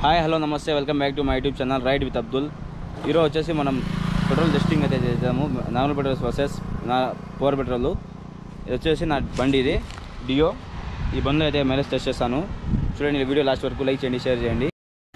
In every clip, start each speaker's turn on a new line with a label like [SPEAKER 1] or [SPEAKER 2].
[SPEAKER 1] hi hello నమస్తే welcome back to my YouTube channel ride with Abdul ఈరోజు వచ్చేసి మనం పెట్రోల్ టెస్టింగ్ అయితే చేద్దాము నార్మల్ పెట్రోల్ వర్సెస్ నా పవర్ పెట్రోల్ ఇది వచ్చేసి నా బండి ఇది డియో ఈ బండిలో అయితే మైలేజ్ టెస్ట్ చేస్తాను చూడండి ఈ వీడియో లాస్ట్ వరకు లైక్ చేయండి షేర్ చేయండి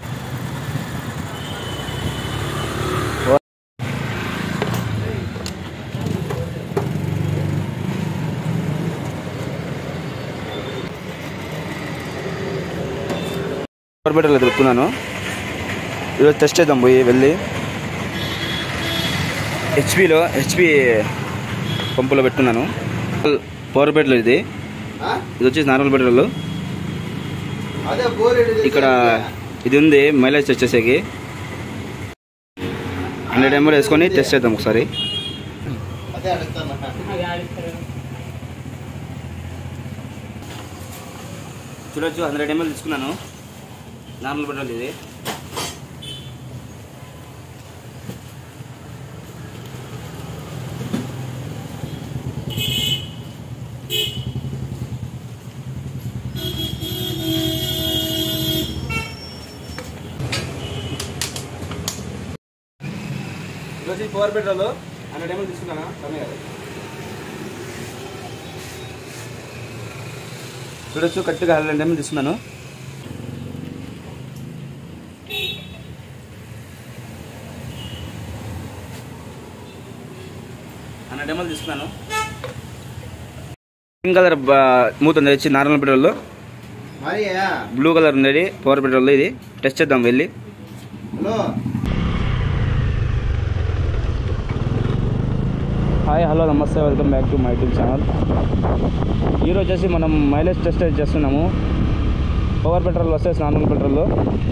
[SPEAKER 1] పవర్ పెట్రోల్ అయితే పెట్టుకున్నాను ఈరోజు టెస్ట్ చేద్దాం పోయి వెళ్ళి హెచ్పిలో హెచ్పి పంపులో పెట్టుకున్నాను పవర్ పెట్రోల్ ఇది ఇది వచ్చేసి నార్మల్ పెట్రోల్
[SPEAKER 2] అదే బోర్
[SPEAKER 1] ఇక్కడ ఇది ఉంది మైలేజ్ టెస్ట్ చేసేకి హండ్రెడ్ ఎంఎల్ వేసుకొని టెస్ట్ చేద్దాం ఒకసారి
[SPEAKER 2] అదే అడుగుతాను
[SPEAKER 1] చూడొచ్చు హండ్రెడ్ ఎంఎల్ తీసుకున్నాను నార్మల్ పెట్రోల్ ఇది ఇది వచ్చి పవర్ పెట్రోల్ హండ్రెడ్ ఎంఎల్ తీసుకున్నాను కమ్మి కాదు చూడొచ్చు కరెక్ట్గా హండ్రెడ్ ఎంఎల్ తీసుకున్నాను హండ్రెడ్ ఎంఎల్ తీసుకున్నాను గ్రీన్ కలర్ మూత ఉంది వచ్చి నార్మల్ పెట్రోల్
[SPEAKER 2] మరి
[SPEAKER 1] బ్లూ కలర్ ఉంది పవర్ పెట్రోల్ ఇది టెస్ట్ చేద్దాం వెళ్ళి
[SPEAKER 2] హలో
[SPEAKER 1] హాయ్ హలో నమస్తే welcome back to my YouTube channel ఈరోజు వచ్చేసి మనం మైలేజ్ టెస్ట్ అయితే చేస్తున్నాము power petrol versus normal petrol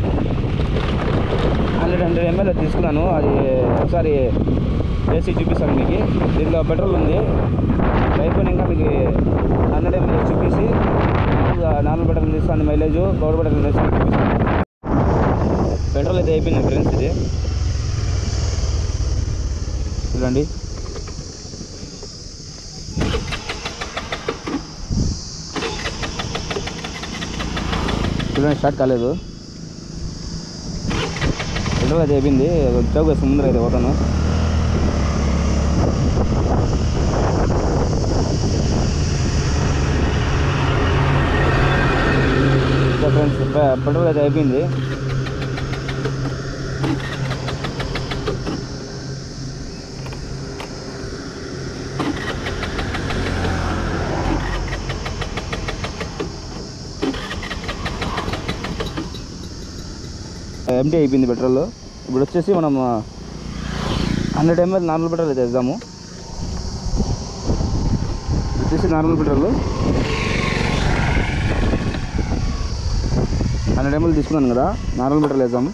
[SPEAKER 1] hundred hundred ML తీసుకున్నాను అది ఒకసారి వేసి చూపిస్తాను మీకు దీంట్లో పెట్రోల్ ఉంది అయిపోయినాక మీకు హండ్రెడ్ ఎంఎల్ చూపించి నార్మల్ పెట్రోల్ తీస్తాను మైలేజ్ పవర్ పెట్రోల్ తీస్తాను చూపిస్తాను పెట్రోల్ అయితే అయిపోయింది ఫ్రెండ్స్ ఇది చూడండి చూడండి స్టార్ట్ కాలేదు పెట్రోల్ అయితే అయిపోయింది చౌక ముందర అయితే పోతాను ఇంకా ఫ్రెండ్స్ పె- పెట్రోల్ అయితే అయిపోయింది ఎంటీ అయిపోయింది పెట్రోల్ ఇప్పుడు వచ్చేసి మనం హండ్రెడ్ ఎంఎల్ నార్మల్ పెట్రోల్ అయితే వేద్దాము వచ్చేసి నార్మల్ పెట్రోల్ హండ్రెడ్ ఎంఎల్ తీసుకున్నాను కదా నార్మల్ పెట్రోల్ వేద్దాము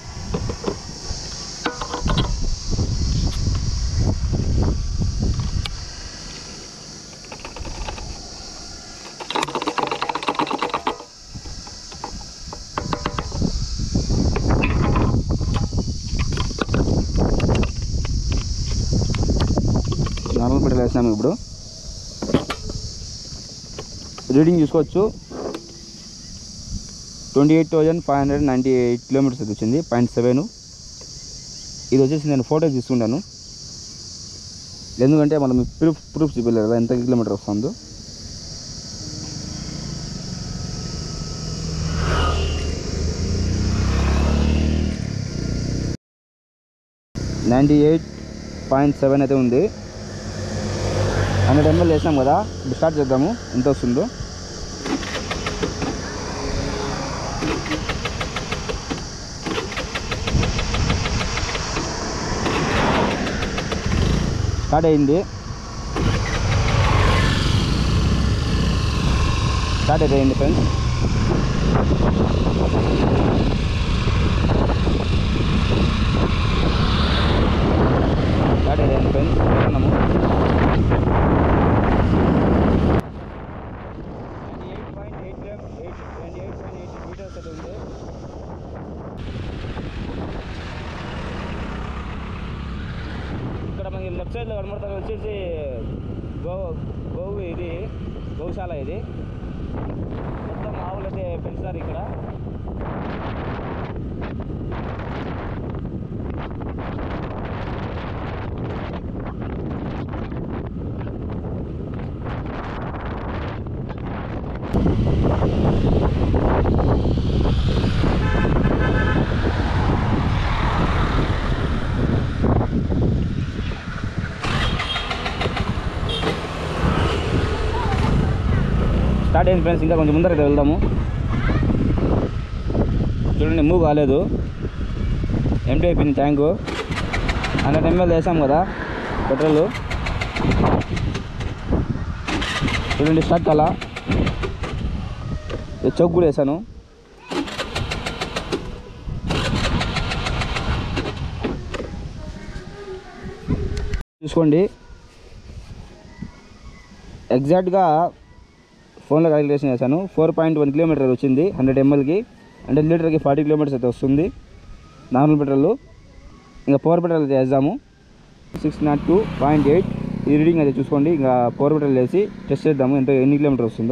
[SPEAKER 1] నార్మల్ పెట్రోల్ వేసినాము ఇప్పుడు రీడింగ్ చూసుకోవచ్చు twenty eight thousand five hundred ninety eight kilometres అయితే వచ్చింది పాయింట్ సెవెన్ ఇది వచ్చేసి నేను ఫోటో తీసుకుంటాను ఎందుకంటే మనం ప్రూఫ్ ప్రూఫ్ చూపించలేదు కదా ఎంత కిలోమీటర్ వస్తుందో నైంటీ ఎయిట్ పాయింట్ సెవెన్ అయితే ఉంది హండ్రెడ్ ఎంఎల్ వేసాం కదా ఇప్పుడు స్టార్ట్ చేద్దాము ఎంత వస్తుందో స్టార్ట్ అయింది స్టార్ట్ అయితే అయింది ఫ్రెండ్స్ స్టార్ట్ అయితే అయింది ఫ్రెండ్స్ వెళ్తున్నాము మీటర్స్ అయితే ఉంది ఇక్కడ మనకి లెఫ్ట్ సైడ్లో కనబడుతుంది వచ్చేసి గో గోవు ఇది గోశాల ఇది మొత్తం ఆవులైతే పెంచుతారు ఇక్కడ స్టార్ట్ అయింది ఫ్రెండ్స్ ఇంకా కొంచెం ముందరైతే వెళ్దాము చూడండి మూవ్ కాలేదు ఎంటీ అయిపోయింది ట్యాంకు హండ్రెడ్ ఎంఎల్ వేసాం కదా పెట్రోల్ చూడండి స్టార్ట్ కాలా చౌక్ కూడా వేసాను చూసుకోండి ఎగ్జాక్ట్గా ఫోన్లో క్యాలిక్యులేషన్ చేశాను ఫోర్ పాయింట్ వన్ కిలోమీటర్ వచ్చింది హండ్రెడ్ ఎంఎల్కి అంటే లీటర్కి ఫార్టీ కిలోమీటర్స్ అయితే వస్తుంది నార్మల్ పెట్రోల్ ఇంకా పవర్ పెట్రోల్ అయితే వేద్దాము six nought two point eight ఈ రీడింగ్ అయితే చూసుకోండి ఇంకా పవర్ పెట్రోల్ వేసి టెస్ట్ చేద్దాము ఎంత ఎన్ని కిలోమీటర్ వస్తుందో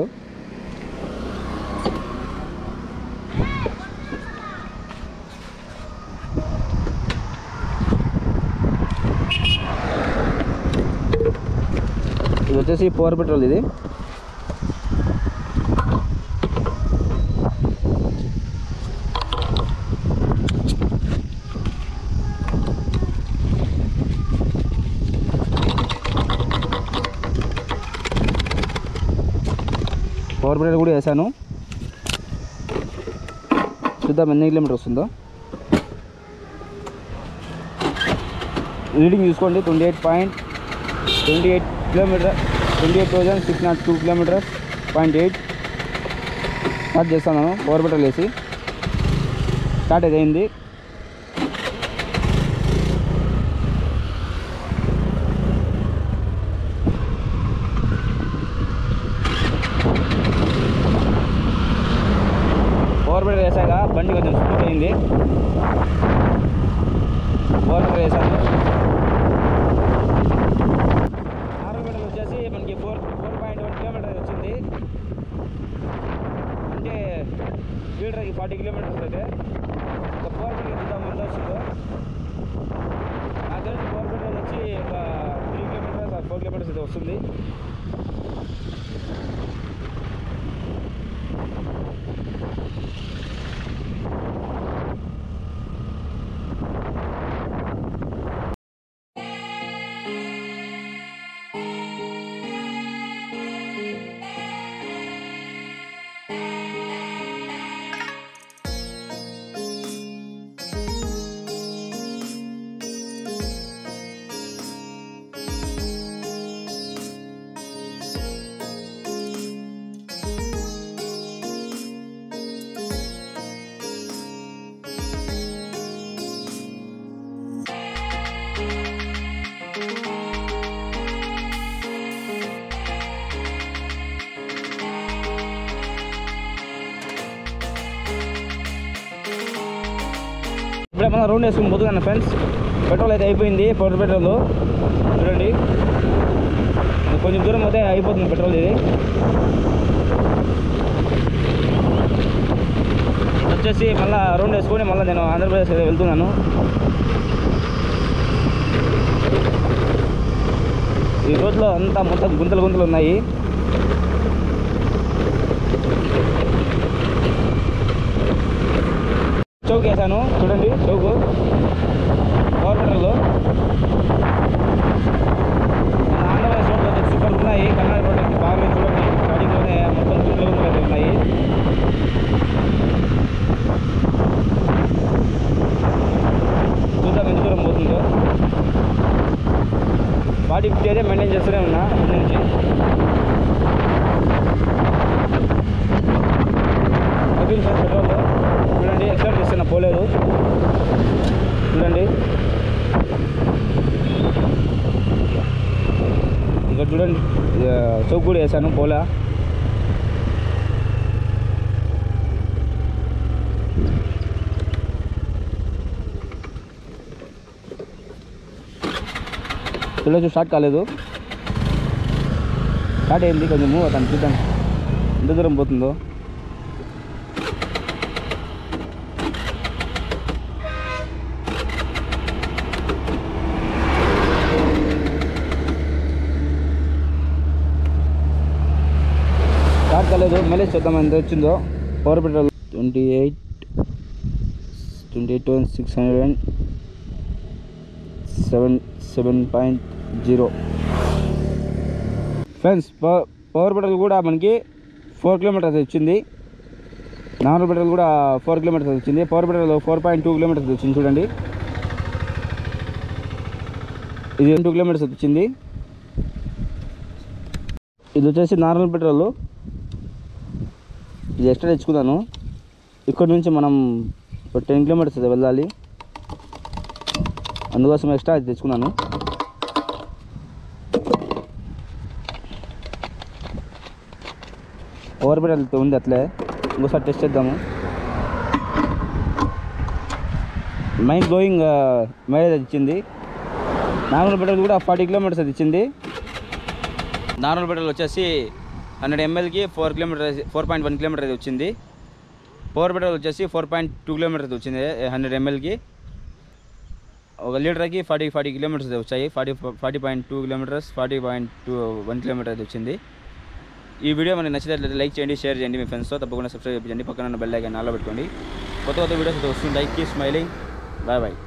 [SPEAKER 1] ఇది వచ్చేసి పవర్ పెట్రోల్ ఇది పవర్ పెట్రోల్ కూడా వేసాను చూద్దాం ఎన్ని కిలోమీటర్ వస్తుందో రీడింగ్ చూసుకోండి twenty eight point twenty eight kilometre twenty eight thousand six nought two kilometres point eight start చేస్తాను పవర్ పెట్రోల్ వేసి స్టార్ట్ అయితే అయింది పవర్ పెట్రోల్ వేసాక బండి కొంచెం స్మూత్ అయింది పవర్ పెట్రోల్ వేసాను నార్మల్ పెట్రోల్ వచ్చేసి మనకి four four point one kilometre వచ్చింది అంటే లీటర్కి ఫార్టీ కిలోమీటర్స్ అయితే ఒక పవర్ పెట్రోల్ చూద్దాం ఎంత వస్తుందో నాకు తెలిసి పవర్ పెట్రోల్ వచ్చి ఒక త్రీ కిలోమీటర్స్ ఫోర్ కిలోమీటర్స్ అయితే వస్తుంది ఇప్పుడే మనం రౌండ్ వేసుకుని పోతున్నాను ఫ్రెండ్స్ పెట్రోల్ అయితే అయిపోయింది పవర్ పెట్రోల్ చూడండి ఇంకా కొంచెం దూరం అయితే అయిపోతుంది పెట్రోల్ ఇది వచ్చేసి మళ్ళీ రౌండ్ వేసుకొని మళ్ళీ నేను ఆంధ్రప్రదేశ్ అయితే వెళ్తున్నాను ఈ రోడ్లో అంతా మొత్తం గుంతలు గుంతలు ఉన్నాయి చౌక్ వేసాను చూడండి చౌకు పవర్ పెట్రోల్ మన ఆంధ్రప్రదేశ్ రోడ్లు అయితే సూపర్ ఉన్నాయి కర్ణాటక రోడ్ అయితే బాగా చూడండి స్టార్టింగ్లోనే మొత్తం గుంతలు గుంతలు అయితే ఉన్నాయి చూద్దాం ఎంత దూరం పోతుందో ఫార్టీ ఫిఫ్టీ అయితే మెయింటైన్ చేస్తూనే ఉన్నా ముందు నుంచి మొబైల్ ఫోన్ పెట్రోల్ చూడండి ఎక్సైట్ చేస్తున్నా పోలేదు చూడండి ఇంకా చూడండి ఇక చౌక్ కూడా వేసాను పోలా చూడొచ్చు స్టార్ట్ కాలేదు స్టార్ట్ అయింది కొంచెం మూవ్ అవుతాను చూద్దాం ఎంత దూరం పోతుందో స్టార్ట్ కాలేదు మైలేజ్ చూద్దాం ఎంత వచ్చిందో power petrol twenty eight twenty eight six hundred and seven seven point zero friends power petrol కూడా మనకి ఫోర్ కిలోమీటర్స్ వచ్చింది నార్మల్ పెట్రోల్ కూడా ఫోర్ కిలోమీటర్స్ వచ్చింది power petrol four point two kilometres వచ్చింది చూడండి ఇది టూ కిలోమీటర్స్ వచ్చింది ఇది వచ్చేసి నార్మల్ పెట్రోల్ ఇది ఎక్స్ట్రా తెచ్చుకున్నాను ఇక్కడ నుంచి మనం ఒక టెన్ కిలోమీటర్స్ అయితే వెళ్ళాలి అందుకోసం ఎక్స్ట్రా అది తెచ్చుకున్నాను ఓవర్ పెట్రోల్ ఉంది అట్లే ఇంకోసారి టెస్ట్ చేద్దాము మైండ్ బ్లోయింగ్ మైలేజ్ అది ఇచ్చింది నార్మల్ పెట్రోల్ కూడా ఫార్టీ కిలోమీటర్స్ అది ఇచ్చింది నార్మల్ పెట్రోల్ వచ్చేసి హండ్రెడ్ ఎంఎల్కి four kilometre four point one kilometre అది వచ్చింది పవర్ పెట్రోల్ వచ్చేసి ఫోర్ పాయింట్ టూ కిలోమీటర్స్ వచ్చింది హండ్రెడ్ ఎంఎల్కి ఒక లీటర్కి ఫార్టీ ఫార్టీ కిలోమీటర్స్ వచ్చాయి forty forty point two kilometres forty point two one kilometre అది వచ్చింది ఈ వీడియో మనకి నచ్చినట్లయితే లైక్ చేయండి షేర్ చేయండి మీ ఫ్రెండ్స్తో తప్పకుండా సబ్స్క్రైబ్ చేయండి పక్కన ఉన్న బెల్ ఐకాన్ ఆలో పెట్టుకోండి కొత్త కొత్త వీడియోస్ అయితే వస్తుంటాయి కీ స్మైలింగ్ బాయ్ బాయ్